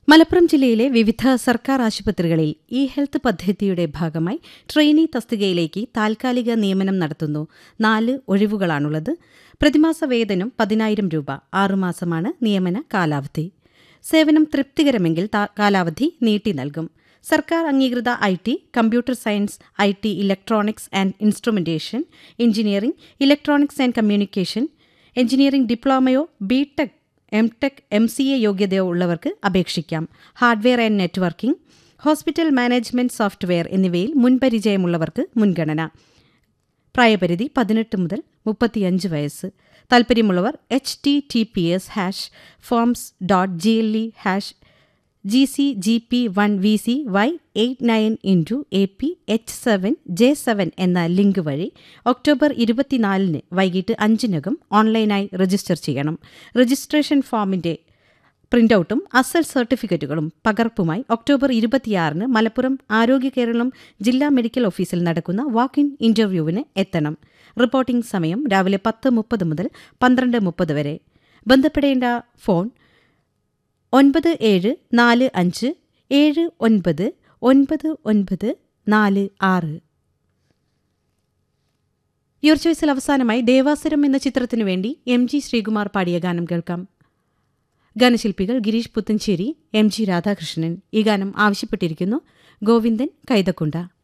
മലപ്പുറം ജില്ലയിലെ വിവിധ സർക്കാർ ആശുപത്രികളിൽ ഇ ഹെൽത്ത് പദ്ധതിയുടെ ഭാഗമായി ട്രെയിനി തസ്തികയിലേക്ക് താൽക്കാലിക നിയമനം നടത്തുന്നു നാല് ഒഴിവുകളാണുള്ളത് പ്രതിമാസ വേതനം പതിനായിരം രൂപ ആറുമാസമാണ് നിയമന കാലാവധി സേവനം തൃപ്തികരമെങ്കിൽ താ- കാലാവധി നീട്ടി നൽകും സർക്കാർ അംഗീകൃത I T computer science I T electronics and instrumentation engineering electronics and communication engineering ഡിപ്ലോമയോ B tech M tech M C A യോഗ്യതയോ ഉള്ളവർക്ക് അപേക്ഷിക്കാം hardware and networking hospital management software എന്നിവയിൽ മുൻപരിചയമുള്ളവർക്ക് മുൻഗണന പ്രായപരിധി പതിനെട്ട് മുതൽ മുപ്പത്തിയഞ്ച് വയസ്സ് താൽപ്പര്യമുള്ളവർ H T T P S hash forms dot G L E hash G C G P one V C Y eight nine into A P H seven J seven എന്ന ലിങ്ക് വഴി ഒക്ടോബർ ഇരുപത്തിനാലിന് വൈകിട്ട് അഞ്ചിനകം ഓൺലൈനായി register ചെയ്യണം registration ഫോമിന്റെ പ്രിന്റൌട്ടും അസൽ സർട്ടിഫിക്കറ്റുകളും പകർപ്പുമായി October ഇരുപത്തിയാറിന് മലപ്പുറം ആരോഗ്യ കേരളം ജില്ലാ മെഡിക്കൽ ഓഫീസിൽ നടക്കുന്ന വാക്ക് ഇൻ ഇന്റർവ്യൂവിന് എത്തണം റിപ്പോർട്ടിംഗ് സമയം രാവിലെ പത്ത് മുപ്പത് മുതൽ പന്ത്രണ്ട് മുപ്പത് വരെ ബന്ധപ്പെടേണ്ട ഫോൺ ഒൻപത് ഏഴ് നാല് അഞ്ച് ഏഴ് ഒൻപത് ഒൻപത് ഒൻപത് നാല് ആറ് യുവർ ചോയ്സിൽ അവസാനമായി ദേവാസുരം എന്ന ചിത്രത്തിനു വേണ്ടി എം ജി ശ്രീകുമാർ പാടിയ ഗാനം കേൾക്കാം ഗാനശില്പികൾ ഗിരീഷ് പുത്തഞ്ചേരി എം ജി രാധാകൃഷ്ണൻ ഈ ഗാനം ആവശ്യപ്പെട്ടിരിക്കുന്നു ഗോവിന്ദൻ കൈതക്കുണ്ട